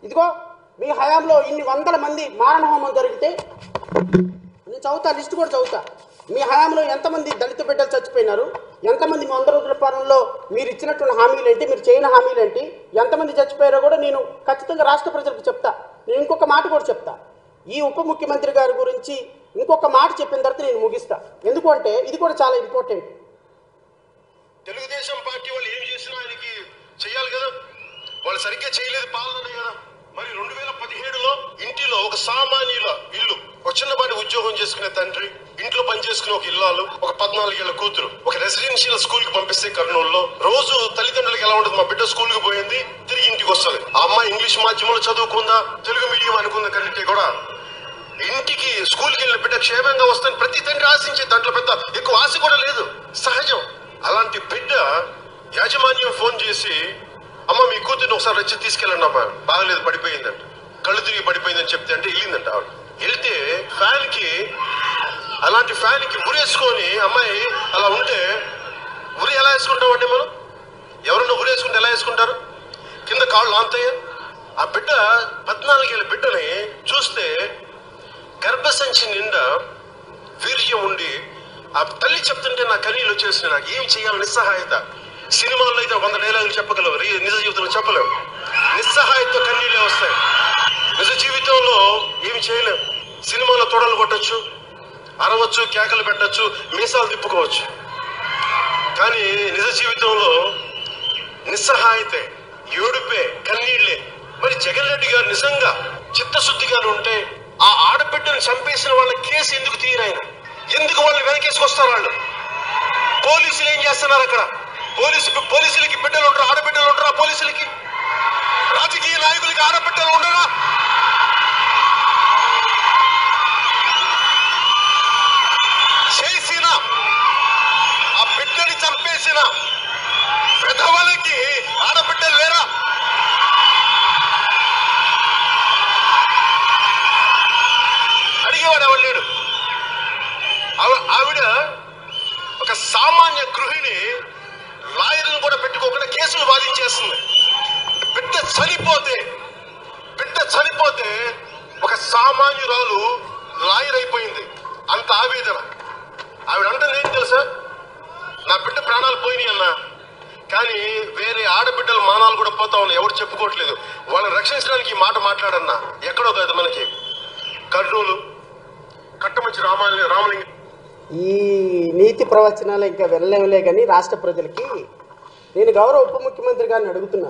ఇదిగో మీ హయాంలో ఇన్ని వందల మంది మారణ హోమం జరిగితే నేను చదువుతా లిస్ట్ కూడా చదువుతా మీ హయాంలో ఎంతమంది దళిత బిడ్డలు చచ్చిపోయినారు ఎంతమంది మీ వంద రోజుల పాలనలో మీరు ఇచ్చినటువంటి హామీలు ఏంటి మీరు చేయని హామీలు ఏంటి ఎంతమంది చచ్చిపోయారో కూడా నేను ఖచ్చితంగా రాష్ట్ర ప్రజలకు చెప్తా నేను ఇంకొక మాట కూడా చెప్తా ఈ ఉప ముఖ్యమంత్రి గారి గురించి ఇంకొక మాట చెప్పిన తర్వాత నేను ముగిస్తా ఎందుకు అంటే ఇది కూడా చాలా ఇంపార్టెంట్ తెలుగుదేశం పార్టీ వాళ్ళు ఏం చేసినా ఆయనకి చెయ్యాలి కదా వాళ్ళు సరిగ్గా చేయలేదు పాలన కదా మరి రెండు వేల పదిహేడులో ఇంటిలో ఒక సామాన్యుల ఇల్లు ఒక చిన్నపాటి ఉద్యోగం చేసుకునే తండ్రి ఇంట్లో పని చేసుకునే ఒక ఇల్లాలు ఒక పద్నాలుగేళ్ల కూతురు ఒక రెసిడెన్షియల్ స్కూల్ కి పంపిస్తే కర్నూలులో రోజు తల్లిదండ్రులకు ఎలా ఉంటుంది మా బిడ్డ స్కూల్ కి పోయింది తిరిగి ఇంటికి వస్తుంది ఆ అమ్మాయి ఇంగ్లీష్ మాధ్యమంలో చదువుకుందా తెలుగు మీడియం అనుకుందా కంటే కూడా ఇంటికి స్కూల్కి వెళ్ళిన బిడ్డ క్షేమంగా వస్తాను ప్రతి తండ్రి ఆశించే దాంట్లో పెద్ద ఎక్కువ ఆశ కూడా లేదు సహజం అలాంటి బిడ్డ యాజమాన్యం ఫోన్ చేసి అమ్మ మీ కూతుర్ని ఒకసారి వచ్చి తీసుకెళ్ళండి అమ్మ బాగలేదు పడిపోయిందంట కళ్ళు తిరిగి పడిపోయిందని చెప్తే అంటే వెళ్ళిందంట ఆవిడ వెళ్తే ఫ్యాన్ కి అలాంటి ఫ్యాన్ కి ఉరేసుకొని అమ్మాయి అలా ఉంటే ఉరి ఎలా వేసుకుంటామండి మనం ఎవరన్నా ఉరేసుకుంటే ఎలా వేసుకుంటారు కింద కాళ్ళు ఆంతయ్య ఆ బిడ్డ పద్నాలుగేళ్ళ బిడ్డని చూస్తే గర్భసంచి నిండా వీర్యం ఉండి ఆ తల్లి చెప్తుంటే నా కనీళ్ళు వచ్చేసిన నాకు ఏం చేయాలి నిస్సహాయత సినిమాల్లో అయితే వంద డైలాగులు చెప్పగలవు రి- నిజ జీవితంలో చెప్పలేవు నిస్సహాయత కన్నీళ్ళే వస్తాయి నిజ జీవితంలో ఏమి చేయలేం సినిమాలో తొడలు కొట్టచ్చు అరవచ్చు కేకలు పెట్టచ్చు మీసాలు తిప్పుకోవచ్చు కానీ నిజ జీవితంలో నిస్సహాయతే ఏడుపే కన్నీళ్లే మరి జగన్ రెడ్డి గారు నిజంగా చిత్తశుద్ధిగా ఉంటే ఆ ఆడబిడ్డను చంపేసిన వాళ్ళ కేసు ఎందుకు తీయరాయన ఎందుకు వాళ్ళు వెనకేసుకొస్తారు వాళ్ళు పోలీసులు ఏం చేస్తున్నారు అక్కడ పోలీసు పోలీసులకి బిడ్డలు ఉంటారు ఆడబిడ్డలు ఉంటారా పోలీసులకి రాజకీయ నాయకులకి ఆడబిడ్డలు ఉండరా చేసిన ఆ బిడ్డని చంపేసిన విధవలకి ఆడబిడ్డలు లేరా అడిగేవాడు ఎవరు లేడు ఆవి- ఆవిడ ఒక సామాన్య గృహిణి లాయర్లను కూడా పెట్టుకోకుండా కేసులు వాదించేస్తుంది బిడ్డ చనిపోతే బిడ్డ చనిపోతే ఒక సామాన్యురాలు లాయర్ అయిపోయింది అంత ఆవేదన ఆవిడ అంటుంది ఏంటి తెలుసా నా బిడ్డ ప్రాణాలు పోయినాయి అన్న కానీ వేరే ఆడబిడ్డల మానాలు కూడా పోతా ఉన్నాయి ఎవరు చెప్పుకోవట్లేదు వాళ్ళని రక్షించడానికి ఈ మాట మాట్లాడన్నా ఎక్కడో కాదు మనకి కర్నూలు కట్టమంచి రామాలి రామలింగ ఈ నీతి ప్రవచనాలు ఇంకా వెళ్ళలేవులే కానీ రాష్ట్ర ప్రజలకి నేను గౌరవ ఉప ముఖ్యమంత్రి గారిని అడుగుతున్నా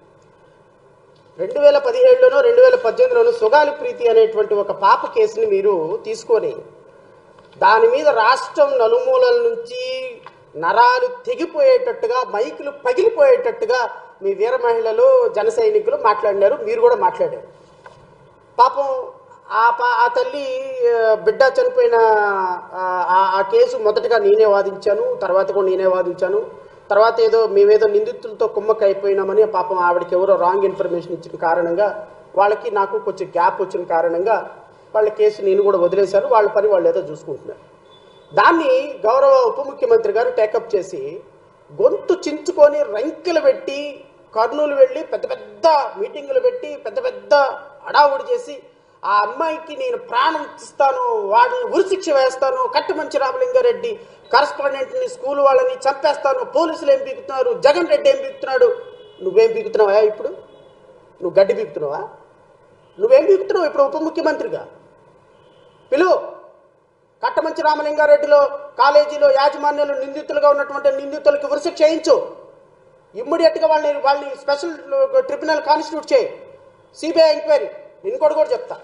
రెండు వేల పదిహేడులోనో రెండు వేల పద్దెనిమిదిలోనో సుగాలి ప్రీతి అనేటువంటి ఒక పాప కేసుని మీరు తీసుకొని దాని మీద రాష్ట్రం నలుమూలల నుంచి నరాలు తెగిపోయేటట్టుగా మైకులు పగిలిపోయేటట్టుగా మీ వీర మహిళలు జన సైనికులు మాట్లాడినారు మీరు కూడా మాట్లాడారు పాపం ఆ పా ఆ తల్లి ఆ, బిడ్డ చనిపోయిన ఆ, ఆ- ఆ కేసు మొదటగా నేనే వాదించాను తర్వాత కూడా నేనే వాదించాను తర్వాత ఏదో మేమేదో నిందితులతో కుమ్మక్క అయిపోయినామని పాపం ఆవిడకి ఎవరో రాంగ్ ఇన్ఫర్మేషన్ ఇచ్చిన కారణంగా వాళ్ళకి నాకు కొంచెం గ్యాప్ వచ్చిన కారణంగా వాళ్ళ కేసు నేను కూడా వదిలేశాను వాళ్ళ పని వాళ్ళు ఏదో చూసుకుంటున్నారు దాన్ని గౌరవ ఉప ముఖ్యమంత్రి గారు టేకప్ చేసి గొంతు చించుకొని రంకెలు పెట్టి కర్నూలు వెళ్ళి పెద్ద పెద్ద మీటింగులు పెట్టి పెద్ద పెద్ద అడావుడి చేసి ఆ అమ్మాయికి నేను ప్రాణం ఇస్తాను వాడిని ఉరిశిక్ష వేస్తాను కట్టుమంచి రామలింగారెడ్డి కరస్పాండెంట్ని స్కూల్ వాళ్ళని చంపేస్తాను పోలీసులు ఏం పీకుతున్నారు జగన్ రెడ్డి ఏం పీకుతున్నాడు నువ్వేం పీకుతున్నావా ఇప్పుడు నువ్వు గడ్డి పీకుతున్నావా నువ్వేం పీకుతున్నావు ఇప్పుడు ఉప ముఖ్యమంత్రిగా పిలువు కట్టమంచి రామలింగారెడ్డిలో కాలేజీలో యాజమాన్యాలు నిందితులుగా ఉన్నటువంటి నిందితులకి ఉరిశిక్ష చేయించు ఇమ్మీడియట్గా వాళ్ళని వాళ్ళని స్పెషల్ ట్రిబ్యునల్ కాన్స్టిట్యూట్ చేయి సిబిఐ ఎంక్వైరీ ఇంకోటి కూడా చెప్తా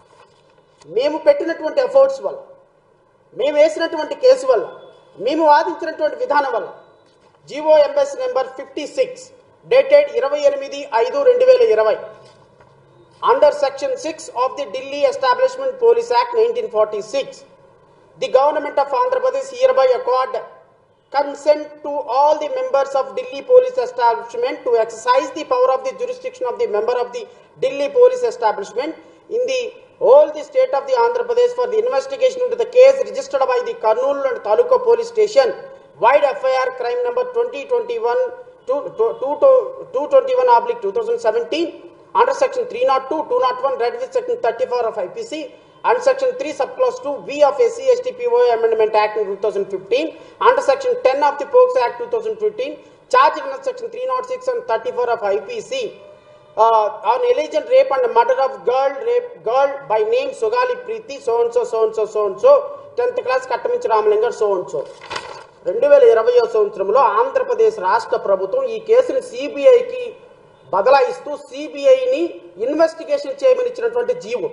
మేము పెట్టినటువంటి ఎఫర్ట్స్ వల్ల మేము వేసినటువంటి కేసు వల్ల మేము వాదించినటువంటి విధానం వల్ల GO MS number fifty six dated ఇరవై ఎనిమిది ఐదు రెండు వేల ఇరవై under section 6 of the Delhi Establishment Police Act 1946 the government of Andhra Pradesh hereby accord consent to all the members of Delhi police establishment to exercise the power of the jurisdiction of the member of the Delhi police establishment in the whole the state of the Andhra Pradesh for the investigation into the case registered by the Karnool and Taluka police station wide FIR crime number 2021 221 oblique 2017 under section 302, 201, read with section 34 of IPC and section 3 subclause 2 V of SC STPO Amendment Act in 2015, under section 10 of the POCSO Act 2015, charged under section 306 and 34 of IPC uh, on alleged rape and murder of girl rape girl by name Sogali Preeti so and so so and so so and so 10th class కట్టమించి రామలింగర్ so and so రెండు వేల ఇరవయో సంవత్సరంలో ఆంధ్రప్రదేశ్ రాష్ట్ర ప్రభుత్వం ఈ కేసుని సిబిఐకి బదలాయిస్తూ సిబిఐని ఇన్వెస్టిగేషన్ చేయమని ఇచ్చినటువంటి జీవో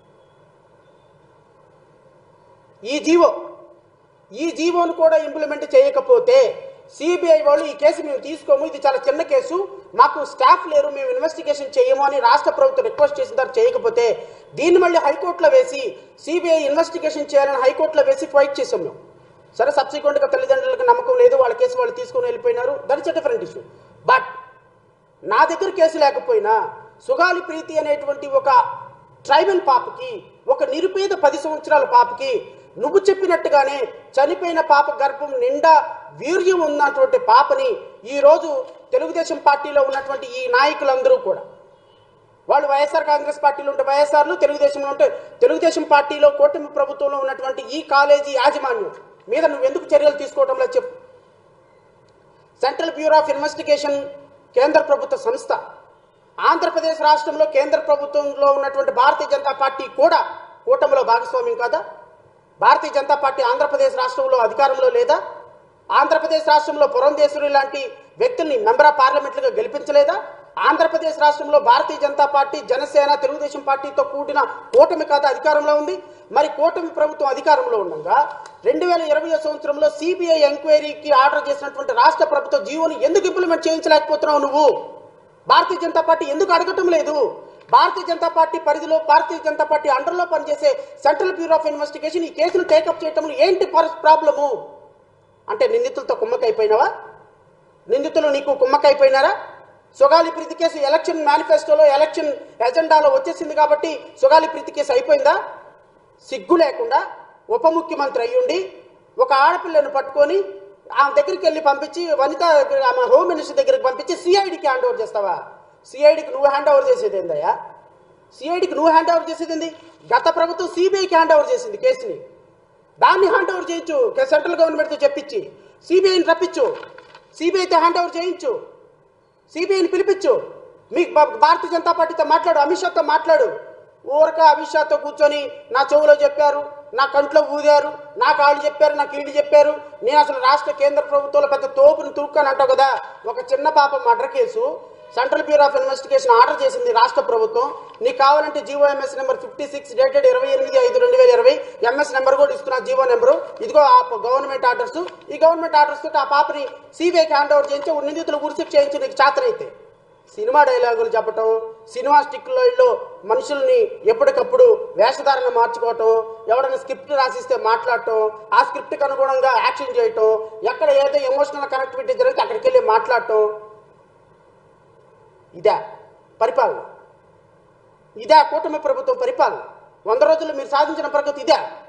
ఈ జీవో ఈ జీవోను కూడా ఇంప్లిమెంట్ చేయకపోతే సిబిఐ వాళ్ళు ఈ కేసు మేము తీసుకోము ఇది చాలా చిన్న కేసు మాకు స్టాఫ్ లేరు మేము ఇన్వెస్టిగేషన్ చేయము అని రాష్ట్ర ప్రభుత్వం రిక్వెస్ట్ చేసిన తర్వాత చేయకపోతే దీన్ని మళ్ళీ హైకోర్టులో వేసి సిబిఐ ఇన్వెస్టిగేషన్ చేయాలని హైకోర్టులో వేసి ఫైట్ చేసాం మేము సరే సబ్సిక్వెంట్గా తల్లిదండ్రులకు నమ్మకం లేదు వాళ్ళ కేసు వాళ్ళు తీసుకొని వెళ్ళిపోయినారు that is different issue but నా దగ్గర కేసు లేకపోయినా సుగాలి ప్రీతి అనేటువంటి ఒక ట్రైబల్ పాపకి ఒక నిరుపేద పది సంవత్సరాల పాపకి నువ్వు చెప్పినట్టుగానే చనిపోయిన పాప గర్భం నిండా వీర్యం ఉన్నటువంటి పాపని ఈరోజు తెలుగుదేశం పార్టీలో ఉన్నటువంటి ఈ నాయకులందరూ కూడా వాళ్ళు వైఎస్ఆర్ కాంగ్రెస్ పార్టీలో ఉంటే వైఎస్ఆర్లు తెలుగుదేశంలో ఉంటే తెలుగుదేశం పార్టీలో కూటమి ప్రభుత్వంలో ఉన్నటువంటి ఈ కాలేజీ యాజమాన్యం మీద నువ్వు ఎందుకు చర్యలు తీసుకోవడం లేదు చెప్పు సెంట్రల్ బ్యూరో ఆఫ్ ఇన్వెస్టిగేషన్ కేంద్ర ప్రభుత్వ సంస్థ ఆంధ్రప్రదేశ్ రాష్ట్రంలో కేంద్ర ప్రభుత్వంలో ఉన్నటువంటి భారతీయ జనతా పార్టీ కూడా కూటమిలో భాగస్వామ్యం కాదా భారతీయ జనతా పార్టీ ఆంధ్రప్రదేశ్ రాష్ట్రంలో అధికారంలో లేదా ఆంధ్రప్రదేశ్ రాష్ట్రంలో పురంధేశ్వరి లాంటి వ్యక్తుల్ని మెంబర్ ఆఫ్ పార్లమెంట్లుగా గెలిపించలేదా ఆంధ్రప్రదేశ్ రాష్ట్రంలో భారతీయ జనతా పార్టీ జనసేన తెలుగుదేశం పార్టీతో కూడిన కూటమి కాదా అధికారంలో ఉంది మరి కూటమి ప్రభుత్వం అధికారంలో ఉండగా రెండు వేల ఇరవై సంవత్సరంలో సిబిఐ ఎంక్వైరీకి ఆర్డర్ చేసినటువంటి రాష్ట్ర ప్రభుత్వ జీవోని ఎందుకు ఇంప్లిమెంట్ చేయించలేకపోతున్నావు నువ్వు భారతీయ జనతా పార్టీ ఎందుకు అడగటం లేదు భారతీయ జనతా పార్టీ పరిధిలో భారతీయ జనతా పార్టీ అండర్లో పనిచేసే సెంట్రల్ బ్యూరో ఆఫ్ ఇన్వెస్టిగేషన్ ఈ కేసును టేకప్ చేయటంలో ఏంటి ప్రాబ్లము అంటే నిందితులతో కుమ్మకైపోయినావా నిందితులు నీకు కుమ్మకైపోయినారా సుగాలి ప్రీతి కేసు ఎలక్షన్ మేనిఫెస్టోలో ఎలక్షన్ ఎజెండాలో వచ్చేసింది కాబట్టి సుగాలి ప్రీతి కేసు అయిపోయిందా సిగ్గు లేకుండా ఉప ముఖ్యమంత్రి అయ్యుండి ఒక ఆడపిల్లను పట్టుకొని ఆమె దగ్గరికి వెళ్ళి పంపించి వనిత ఆమె హోమ్ మినిస్టర్ దగ్గరికి పంపించి సిఐడికి హ్యాండ్ ఓవర్ చేస్తావా సిఐడికి నువ్వు హ్యాండ్ ఓవర్ చేసేది ఏందయ్యా సిఐడికి నువ్వు హ్యాండ్ ఓవర్ చేసేది ఏంది గత ప్రభుత్వం సిబిఐకి హ్యాండ్ ఓవర్ చేసింది కేసుని దాన్ని హ్యాండ్ ఓవర్ చేయించు కే- సెంట్రల్ గవర్నమెంట్తో చెప్పించి సిబిఐని రప్పించు సిబిఐతో హ్యాండ్ ఓవర్ చేయించు సిబిఐని పిలిపించు మీకు భా- భారతీయ జనతా పార్టీతో మాట్లాడు అమిత్ షాతో మాట్లాడు ఊరక అమిత్ షాతో కూర్చొని నా చెవులో చెప్పారు నా కంట్లో ఊదారు నాకు వాళ్ళు చెప్పారు నాకు వీళ్ళు చెప్పారు నేను అసలు రాష్ట్ర కేంద్ర ప్రభుత్వంలో పెద్ద తోపుని తురుక్కాను అంటావు కదా ఒక చిన్న పాప murder case central bureau of investigation order చేసింది రాష్ట్ర ప్రభుత్వం నీకు కావాలంటే GO MS number fifty six dated ఇరవై ఎనిమిది ఐదు రెండు వేల ఇరవై ఎంఎస్ నెంబర్ కూడా ఇస్తున్నా జీవో నెంబరు ఇదిగో ఆ గవర్నమెంట్ ఆర్డర్స్ ఈ గవర్నమెంట్ ఆర్డర్స్ తోటి ఆ పాపని సిబిఐకి హ్యాండ్ ఓవర్ చేయించి ఓ నిందితులు గురిసిప్ చేయించి నీకు చేతనైతే సినిమా డైలాగులు చెప్పటం సినిమా స్టిక్లో మనుషుల్ని ఎప్పటికప్పుడు వేషధారణ మార్చుకోవటం ఎవరైనా స్క్రిప్ట్ రాసిస్తే మాట్లాడటం ఆ స్క్రిప్ట్కి అనుగుణంగా యాక్షన్ చేయటం ఎక్కడ ఏదో ఎమోషనల్ కనెక్టివిటీ జరిగితే అక్కడికి వెళ్ళి మాట్లాడటం ఇదా పరిపాలన ఇదా కూటమి ప్రభుత్వం పరిపాలన వంద రోజులు మీరు సాధించిన ప్రగతి ఇదే